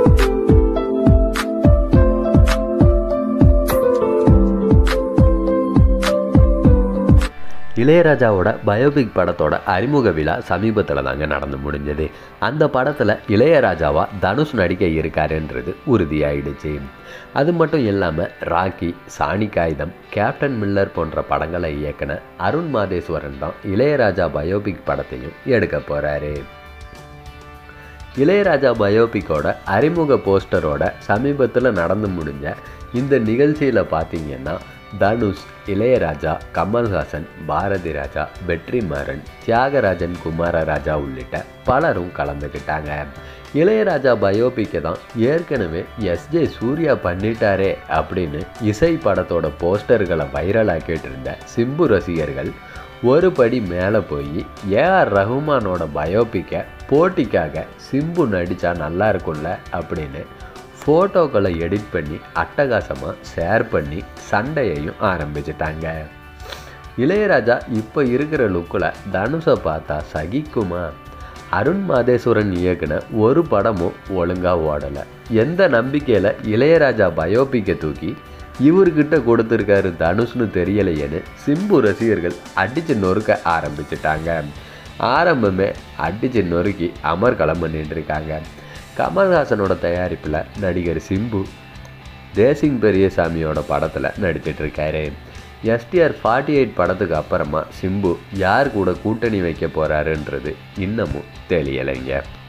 இளையராஜாவோட பயோபிக் படத்தோட அறிமுக விழா சமீபத்தில் தாங்க நடந்து முடிஞ்சது அந்த படத்தில் இளையராஜாவா தனுஷ் நடிக்க இருக்காருன்றது உறுதியாயிடுச்சு அது மட்டும் இல்லாமல் ராக்கி சாணி காகிதம் கேப்டன் மில்லர் போன்ற படங்களை இயக்குன அருண் மாதேஸ்வரன் தான் இளையராஜா பயோபிக் படத்தையும் எடுக்க போகிறாரு இளையராஜா பயோபிக்கோட அறிமுக போஸ்டரோட சமீபத்தில் நடந்து முடிஞ்ச இந்த நிகழ்ச்சியில் பார்த்தீங்கன்னா தனுஷ் இளையராஜா கமல்ஹாசன் பாரதி ராஜா வெற்றிமாறன் தியாகராஜன் குமாரராஜா உள்ளிட்ட பலரும் கலந்துக்கிட்டாங்க இளையராஜா பயோபிக்கை தான் ஏற்கனவே எஸ்ஜே சூர்யா பண்ணிட்டாரே அப்படின்னு இசை படத்தோட போஸ்டர்களை வைரலாக்கிட்டு இருந்த சிம்பு ரசிகர்கள் ஒரு படி மேலே போய் ஏஆர் ரஹ்மானோட பயோபிக்கை போட்டிக்காக சிம்பு நடித்தா நல்லா இருக்கும்ல அப்படின்னு ஃபோட்டோக்களை எடிட் பண்ணி அட்டகாசமாக ஷேர் பண்ணி சண்டையையும் ஆரம்பிச்சிட்டாங்க இளையராஜா இப்போ இருக்கிற லுக்கில் தனுஷை பார்த்தா சகிக்குமா அருண் மாதேஸ்வரன் இயக்குன ஒரு படமும் ஒழுங்காக ஓடலை எந்த நம்பிக்கையில் இளையராஜா பயோபிக்கை தூக்கி இவர்கிட்ட கொடுத்துருக்காரு தனுஷ்னு தெரியலையேன்னு சிம்பு ரசிகர்கள் அடித்து நொறுக்க ஆரம்பிச்சிட்டாங்க ஆரம்பமே அடித்து நொறுக்கி அமர்கலம் பண்ணிட்டு இருக்காங்க கமல்ஹாசனோட தயாரிப்பில் நடிகர் சிம்பு தேசிங் பெரியசாமியோட படத்தில் நடிச்சிட்டு இருக்காரு எஸ்டிஆர் ஃபார்ட்டி எயிட் படத்துக்கு அப்புறமா சிம்பு யார் கூட கூட்டணி வைக்க போகிறாருன்றது இன்னமும் தெரியலைங்க